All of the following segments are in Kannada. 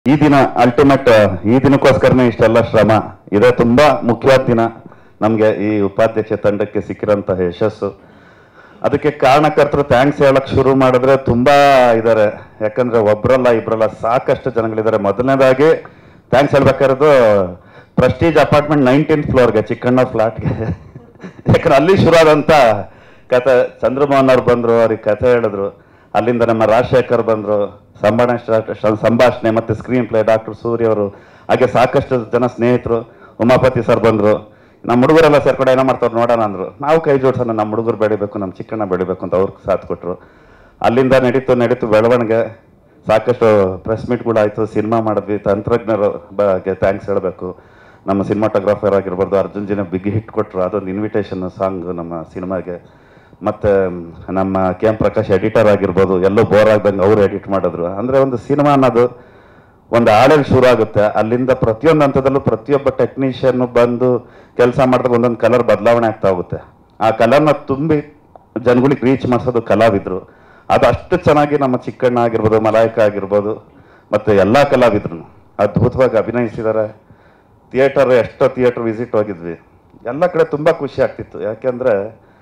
ಈ ದಿನ ಅಲ್ಟಿಮೇಟ್ ಈ ದಿನಕ್ಕೋಸ್ಕರನೇ ಇಷ್ಟೆಲ್ಲ ಶ್ರಮ ಇದೇ ತುಂಬಾ ಮುಖ್ಯವಾದ ದಿನ ನಮಗೆ ಈ ಉಪಾಧ್ಯಕ್ಷ ತಂಡಕ್ಕೆ ಸಿಕ್ಕಿರೋಂತಹ ಯಶಸ್ಸು ಅದಕ್ಕೆ ಕಾರಣಕರ್ತರು ಥ್ಯಾಂಕ್ಸ್ ಹೇಳಕ್ ಶುರು ಮಾಡಿದ್ರೆ ತುಂಬಾ ಇದ್ದಾರೆ ಯಾಕಂದ್ರೆ ಒಬ್ರಲ್ಲ ಇಬ್ರಲ್ಲ ಸಾಕಷ್ಟು ಜನಗಳಿದ್ದಾರೆ ಮೊದಲನೇದಾಗಿ ಥ್ಯಾಂಕ್ಸ್ ಹೇಳ್ಬೇಕಾಗಿರೋದು ಪ್ರೆಸ್ಟೀಜ್ ಅಪಾರ್ಟ್ಮೆಂಟ್ ನೈನ್ಟೀನ್ ಫ್ಲೋರ್ಗೆ ಚಿಕ್ಕಣ್ಣ ಫ್ಲಾಟ್ಗೆ ಯಾಕಂದ್ರೆ ಅಲ್ಲಿ ಶುರು ಆದಂತ ಕತೆ ಚಂದ್ರಮೋಹನ್ ಅವ್ರು ಬಂದ್ರು ಅವ್ರಿಗೆ ಕತೆ ಹೇಳಿದ್ರು ಅಲ್ಲಿಂದ ನಮ್ಮ ರಾಜಶೇಖರ್ ಬಂದ್ರು ಸಂಭಾಷಣೆ ಸ್ಟಾರ್ಟ್- ಸಂಭಾಷಣೆ ಮತ್ತೆ ಸ್ಕ್ರೀನ್ ಪ್ಲೇ ಡಾಕ್ಟರ್ ಸೂರ್ಯ ಅವರು ಹಾಗೆ ಸಾಕಷ್ಟು ಜನ ಸ್ನೇಹಿತರು ಉಮಾಪತಿ ಸರ್ ಬಂದ್ರು ನಮ್ಮ ಹುಡುಗರೆಲ್ಲ ಸೇರ್ಕೊಂಡು ಏನೋ ಮಾಡ್ತಾರೆ ನೋಡೋಣ ಅಂದ್ರು ನಾವು ಕೈ ಜೋಡ್ಸೋಣ ನಮ್ಮ ಹುಡುಗರು ಬೆಳಿಬೇಕು ನಮ್ಮ ಚಿಕ್ಕಣ್ಣ ಬೆಳಿಬೇಕು ಅಂತ ಅವ್ರಿಗೆ ಸಾಥ್ ಕೊಟ್ರು ಅಲ್ಲಿಂದ ನಡೀತು ನಡೀತು ಬೆಳವಣಿಗೆ ಸಾಕಷ್ಟು ಪ್ರೆಸ್ ಮೀಟ್ಗಳು ಆಯ್ತು ಸಿನಿಮಾ ಮಾಡಿದ್ವಿ ತಂತ್ರಜ್ಞರ ಬಗ್ಗೆ ಥ್ಯಾಂಕ್ಸ್ ಹೇಳಬೇಕು ನಮ್ಮ ಸಿನಿಮಾಟೋಗ್ರಾಫರ್ ಆಗಿರ್ಬೋದು ಅರ್ಜುನ್ ಜಿನ ಬಿಗ್ ಹಿಟ್ ಕೊಟ್ಟರು ಅದೊಂದು ಇನ್ವಿಟೇಷನ್ ಸಾಂಗ್ ನಮ್ಮ ಸಿನಿಮಾಗೆ ಮತ್ತೆ ನಮ್ಮ ಕೆ ಎಂ ಪ್ರಕಾಶ್ ಎಡಿಟರ್ ಆಗಿರ್ಬೋದು ಎಲ್ಲೂ ಬೋರ್ ಆಗ್ದಂಗೆ ಅವ್ರು ಎಡಿಟ್ ಮಾಡಿದ್ರು ಅಂದ್ರೆ ಒಂದು ಸಿನಿಮಾ ಅನ್ನೋದು ಒಂದು ಹಾಡಲ್ಲಿ ಶುರು ಆಗುತ್ತೆ ಅಲ್ಲಿಂದ ಪ್ರತಿಯೊಂದು ಹಂತದಲ್ಲೂ ಪ್ರತಿಯೊಬ್ಬ ಟೆಕ್ನಿಷಿಯನ್ ಬಂದು ಕೆಲಸ ಮಾಡಿದಾಗ ಒಂದೊಂದು ಕಲರ್ ಬದಲಾವಣೆ ಆಗ್ತಾ ಹೋಗುತ್ತೆ ಆ ಕಲರ್ನ ತುಂಬಿ ಜನಗಳಿಗೆ ರೀಚ್ ಮಾಡಿಸೋದು ಕಲಾವಿದ್ರು ಅದು ಅಷ್ಟು ಚೆನ್ನಾಗಿ ನಮ್ಮ ಚಿಕ್ಕಣ್ಣ ಆಗಿರ್ಬೋದು ಮಲಾಯಕ ಆಗಿರ್ಬೋದು ಮತ್ತೆ ಎಲ್ಲಾ ಕಲಾವಿದ್ರು ಅದ್ಭುತವಾಗಿ ಅಭಿನಯಿಸಿದ್ದಾರೆ ಥಿಯೇಟರ್ ಎಷ್ಟೋ ಥಿಯೇಟರ್ ವಿಸಿಟ್ ಹೋಗಿದ್ವಿ ಎಲ್ಲ ಕಡೆ ತುಂಬಾ ಖುಷಿ ಆಗ್ತಿತ್ತು ಯಾಕೆಂದ್ರೆ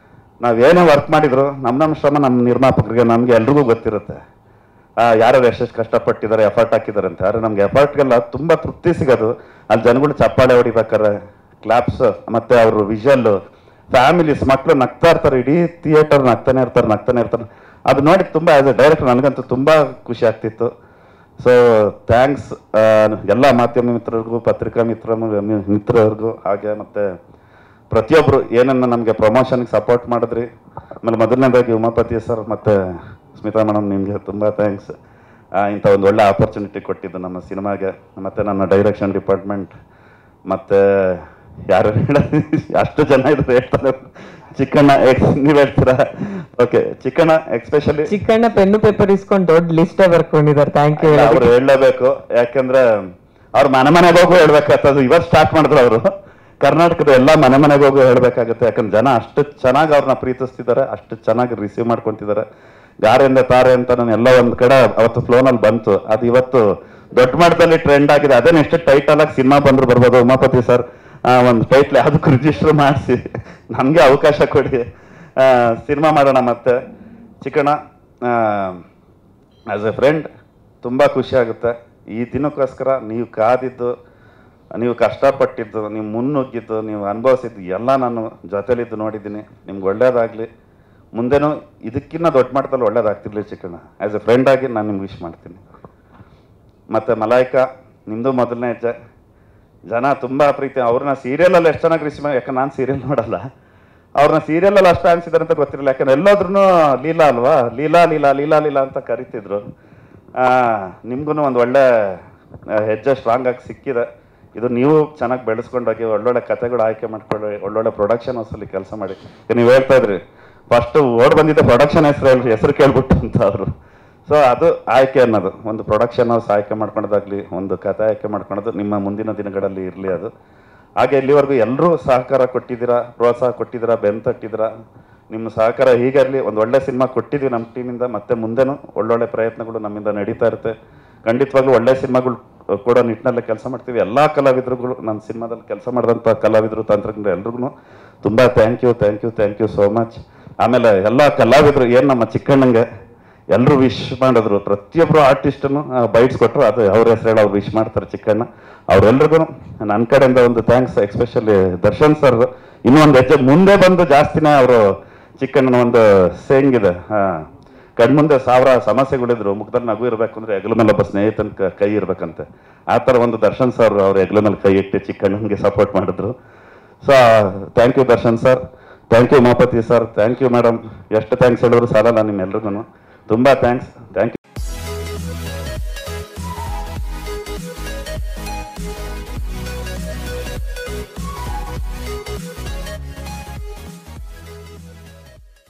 ನಾವೇನೇ ವರ್ಕ್ ಮಾಡಿದ್ರು ನಮ್ಮ ನಮ್ಮ ಶ್ರಮ ನಮ್ಮ ನಿರ್ಮಾಪಕರಿಗೆ ನಮ್ಗೆ ಎಲ್ರಿಗೂ ಗೊತ್ತಿರುತ್ತೆ ಆ, ಯಾರ್ಯಾರು ಎಷ್ಟೆಷ್ಟು ಕಷ್ಟಪಟ್ಟಿದ್ದಾರೆ ಎಫರ್ಟ್ ಹಾಕಿದ್ದಾರೆ ಅಂತ ಆದ್ರೆ ನಮ್ಗೆ ಎಫರ್ಟ್ಗೆಲ್ಲ ತುಂಬಾ ತೃಪ್ತಿ ಸಿಗೋದು ಅಲ್ಲಿ ಜನಗಳು ಚಪ್ಪಾಳೆ ಹೊಡಿಬೇಕಾರೆ ಕ್ಲಾಪ್ಸ್ ಮತ್ತೆ ಅವ್ರ ವಿಷಲ್ ಫ್ಯಾಮಿಲೀಸ್ ಮಕ್ಕಳು ನಗ್ತಾ ಇರ್ತಾರೆ ಇಡೀ ಥಿಯೇಟರ್ ನಗ್ತಾನೆ ಇರ್ತಾರೆ ನಗ್ತಾನೆ ಇರ್ತಾರೆ ಅದು ನೋಡಿ ತುಂಬಾ ಆಸ್ ಎ ಡೈರೆಕ್ಟರ್ ನನಗಂತೂ ತುಂಬಾ ಖುಷಿ ಆಗ್ತಿತ್ತು ಸೊ ಥ್ಯಾಂಕ್ಸ್ ಎಲ್ಲ ಮಾಧ್ಯಮ ಮಿತ್ರರಿಗೂ ಪತ್ರಿಕಾ ಮಿತ್ರ ಮಿತ್ರರಿಗೂ ಹಾಗೆ ಮತ್ತೆ ಪ್ರತಿಯೊಬ್ಬರು ಏನನ್ನ ನಮಗೆ ಪ್ರಮೋಷನ್ಗೆ ಸಪೋರ್ಟ್ ಮಾಡಿದ್ರಿ ಆಮೇಲೆ ಮೊದಲನೇದಾಗಿ ಉಮಾಪತಿ ಸರ್ ಮತ್ತೆ ಸ್ಮಿತಾ ಮೇಡಮ್ ನಿಮಗೆ ತುಂಬ ಥ್ಯಾಂಕ್ಸ್ ಇಂಥ ಒಂದು ಒಳ್ಳೆ ಆಪರ್ಚುನಿಟಿ ಕೊಟ್ಟಿದ್ದು ನಮ್ಮ ಸಿನಿಮಾಗೆ ಮತ್ತೆ ನನ್ನ ಡೈರೆಕ್ಷನ್ ಡಿಪಾರ್ಟ್ಮೆಂಟ್ ಮತ್ತೆ ಯಾರು ಅಷ್ಟು ಜನ ಇದ್ರೆ ಹೇಳ್ತಾರೆ ಚಿಕ್ಕಣ್ಣ ಎಕ್ಸ್ ನೀವು ಹೇಳ್ತೀರಾ okay Chikkanna especially Chikkanna pen paper ಇಸ್ಕೊಂಡು ದೊಡ್ಡ ಲಿಸ್ಟೇ ಬರ್ಕೊಂಡಿದ್ದಾರೆ ಥ್ಯಾಂಕ್ ಯು ಅವ್ರು ಹೇಳಲೇಬೇಕು ಯಾಕಂದ್ರೆ ಅವ್ರ ಮನೆ ಮನೆಗೆ ಹೋಗು ಹೇಳ್ಬೇಕಾಗ್ತದೆ ಇವತ್ತು ಸ್ಟಾರ್ಟ್ ಮಾಡಿದ್ರು ಅವರು ಕರ್ನಾಟಕದ ಎಲ್ಲಾ ಮನೆ ಮನೆಗೆ ಹೋಗು ಹೇಳ್ಬೇಕಾಗುತ್ತೆ ಯಾಕಂದ್ರೆ ಜನ ಅಷ್ಟು ಚೆನ್ನಾಗಿ ಅವ್ರನ್ನ ಪ್ರೀತಿಸ್ತಿದ್ದಾರೆ ಅಷ್ಟು ಚೆನ್ನಾಗಿ ರಿಸೀವ್ ಮಾಡ್ಕೊಂತಿದ್ದಾರೆ ಗಾರೆಯಿಂದ ತಾರೆ ಅಂತ ನಾನು ಎಲ್ಲ ಒಂದ್ ಕಡೆ ಅವತ್ತು ಫ್ಲೋನಲ್ಲಿ ಬಂತು ಅದು ಇವತ್ತು ದೊಡ್ಡ ಮಟ್ಟದಲ್ಲಿ ಟ್ರೆಂಡ್ ಆಗಿದೆ ಅದೇನು ಎಷ್ಟು ಟೈಟಲ್ ಆಗಿ ಸಿನಿಮಾ ಬಂದ್ರು ಬರ್ಬೋದು ಉಮಾಪತಿ ಸರ್ ಒಂದು ಟೈಟ್ಲ್ ಯಾವುದಕ್ಕೂ ರಿಜಿಸ್ಟರ್ ಮಾಡಿಸಿ ನಮಗೆ ಅವಕಾಶ ಕೊಡಿ ಸಿನಿಮಾ ಮಾಡೋಣ ಮತ್ತೆ ಚಿಕ್ಕಣ್ಣ ಆಸ್ ಎ ಫ್ರೆಂಡ್ ತುಂಬ ಖುಷಿ ಆಗುತ್ತೆ ಈ ದಿನಕ್ಕೋಸ್ಕರ ನೀವು ಕಾದಿದ್ದು ನೀವು ಕಷ್ಟಪಟ್ಟಿದ್ದು ನೀವು ಮುನ್ನುಗ್ಗಿದ್ದು ನೀವು ಅನುಭವಿಸಿದ್ದು ಎಲ್ಲ ನಾನು ಜೊತೆಲಿದ್ದು ನೋಡಿದ್ದೀನಿ ನಿಮ್ಗೆ ಒಳ್ಳೇದಾಗಲಿ ಮುಂದೆನೂ ಇದಕ್ಕಿಂತ ದೊಡ್ಡ ಮಟ್ಟದಲ್ಲಿ ಒಳ್ಳೇದಾಗ್ತಿರ್ಲಿ ಚಿಕ್ಕಣ್ಣ ಆ್ಯಸ್ ಎ ಫ್ರೆಂಡ್ ಆಗಿ ನಾನು ನಿಮ್ಗೆ ವಿಶ್ ಮಾಡ್ತೀನಿ ಮತ್ತು ಮಲಾಯ್ಕ ನಿಮ್ಮದು ಮೊದಲನೇ ಹೆಜ್ಜೆ ಜನ ತುಂಬ ಪ್ರೀತಿ ಅವ್ರನ್ನ ಸೀರಿಯಲಲ್ಲಿ ಎಷ್ಟು ಚೆನ್ನಾಗಿ ರಿಸೀವ್ ಮಾಡಿ ಯಾಕಂದ್ರೆ ನಾನು ಸೀರಿಯಲ್ ನೋಡಲ್ಲ ಅವ್ರನ್ನ ಸೀರಿಯಲಲ್ಲಿ ಅಷ್ಟು ಅನ್ಸಿದ್ದಾರೆ ಅಂತ ಗೊತ್ತಿರಲಿಲ್ಲ ಯಾಕಂದ್ರೆ ಎಲ್ಲೋದ್ರೂ ಲೀಲಾ ಅಲ್ವಾ ಲೀಲಾ ಲೀಲಾ ಲೀಲಾ ಲೀಲಾ ಅಂತ ಕರಿತಿದ್ರು ನಿಮ್ಗೂ ಒಂದು ಒಳ್ಳೆ ಆ, ಹೆಜ್ಜೆ ಸ್ಟ್ರಾಂಗ್ ಆಗಿ ಸಿಕ್ಕಿದೆ ಇದು ನೀವು ಚೆನ್ನಾಗಿ ಬೆಳೆಸ್ಕೊಂಡೋಗಿ ಒಳ್ಳೊಳ್ಳೆ ಕಥೆಗಳು ಆಯ್ಕೆ ಮಾಡ್ಕೊಳ್ಳಿ ಒಳ್ಳೊಳ್ಳೆ ಪ್ರೊಡಕ್ಷನ್ ಹೌಸಲ್ಲಿ ಕೆಲಸ ಮಾಡಿ ನೀವು ಹೇಳ್ತಾ ಇದ್ರಿ ಫಸ್ಟ್ ಓಡ್ ಬಂದಿದ್ದ ಪ್ರೊಡಕ್ಷನ್ ಹೆಸರು ಹೆಸರು ಕೇಳ್ಬಿಟ್ಟು ಅಂತ ಅವರು ಸೊ ಅದು ಆಯ್ಕೆ ಅನ್ನೋದು ಒಂದು ಪ್ರೊಡಕ್ಷನ್ ಹೌಸ್ ಆಯ್ಕೆ ಮಾಡ್ಕೊಳೋದಾಗ್ಲಿ ಒಂದು ಕಥೆ ಆಯ್ಕೆ ಮಾಡ್ಕೊಳೋದು ನಿಮ್ಮ ಮುಂದಿನ ದಿನಗಳಲ್ಲಿ ಇರಲಿ ಅದು ಹಾಗೆ ಇಲ್ಲಿವರೆಗೂ ಎಲ್ಲರೂ ಸಹಕಾರ ಕೊಟ್ಟಿದ್ದೀರಾ ಪ್ರೋತ್ಸಾಹ ಕೊಟ್ಟಿದ್ದೀರಾ ಬೆನ್ ತಟ್ಟಿದ್ದೀರಾ ನಿಮ್ಮ ಸಹಕಾರ ಹೀಗಿರಲಿ ಒಂದು ಒಳ್ಳೆ ಸಿನಿಮಾ ಕೊಟ್ಟಿದ್ವಿ ನಮ್ಮ ಟೀಮಿಂದ ಮತ್ತೆ ಮುಂದೆನೂ ಒಳ್ಳೊಳ್ಳೆ ಪ್ರಯತ್ನಗಳು ನಮ್ಮಿಂದ ನಡೀತಾ ಇರುತ್ತೆ ಖಂಡಿತವಾಗ್ಲೂ ಒಳ್ಳೆ ಸಿನಿಮಾಗಳು ಕೂಡ ನಿಟ್ಟಿನಲ್ಲಿ ಕೆಲಸ ಮಾಡ್ತೀವಿ ಎಲ್ಲ ಕಲಾವಿದರುಗಳು ನನ್ನ ಸಿನಿಮಾದಲ್ಲಿ ಕೆಲಸ ಮಾಡಿದಂಥ ಕಲಾವಿದರು ತಂತ್ರಜ್ಞರು ಎಲ್ರಿಗೂ ತುಂಬ thank you thank you thank you so much ಆಮೇಲೆ ಎಲ್ಲ ಕಲಾವಿದರು ಏನು ನಮ್ಮ ಚಿಕ್ಕಣ್ಣಂಗೆ ಎಲ್ಲರೂ ವಿಶ್ ಮಾಡಿದ್ರು ಪ್ರತಿಯೊಬ್ಬರು ಆರ್ಟಿಸ್ಟನ್ನು ಬೈಟ್ಸ್ ಕೊಟ್ಟರು ಅದು ಅವ್ರ ಹೆಸರು ಹೇಳಿ ಅವ್ರು ವಿಶ್ ಮಾಡ್ತಾರೆ ಚಿಕ್ಕಣ್ಣ ಅವ್ರೆಲ್ರಿಗೂ ನನ್ನ ಕಡೆಯಿಂದ ಒಂದು ಥ್ಯಾಂಕ್ಸ್ ಎಸ್ಪೆಷಲಿ ದರ್ಶನ್ ಸರ್ ಇನ್ನೂ ಒಂದು ಹೆಜ್ಜೆ ಮುಂದೆ ಬಂದು ಜಾಸ್ತಿನೇ ಅವರು ಚಿಕ್ಕಣ್ಣನ ಒಂದು ಸೇಂಗ್ ಇದೆ ಕಣ್ಮುಂದೆ ಸಾವಿರ ಸಮಸ್ಯೆಗಳಿದ್ರು ಮುಖದಲ್ಲಿ ನಗು ಇರಬೇಕು ಅಂದ್ರೆ ಹೆಗಲ ಮೇಲೆ ಒಬ್ಬ ಸ್ನೇಹಿತನ ಕ- ಕೈ ಇರ್ಬೇಕಂತೆ ಆ ಥರ ಒಂದು ದರ್ಶನ್ ಸರ್ ಅವ್ರ ಹೆಗಲ ಮೇಲೆ ಕೈ ಇಟ್ಟು ಚಿಕ್ಕಣ್ಣನಿಗೆ ಸಪೋರ್ಟ್ ಮಾಡಿದ್ರು so thank you Darshan sir thank you Umapathi sir thank you madam ಎಷ್ಟು ಥ್ಯಾಂಕ್ಸ್ ಹೇಳಿದ್ರು ಸಾಲಲ್ಲ ನಿಮ್ಮೆಲ್ರಿಗೂ ತುಂಬ ಥ್ಯಾಂಕ್ಸ್ ಥ್ಯಾಂಕ್ ಯು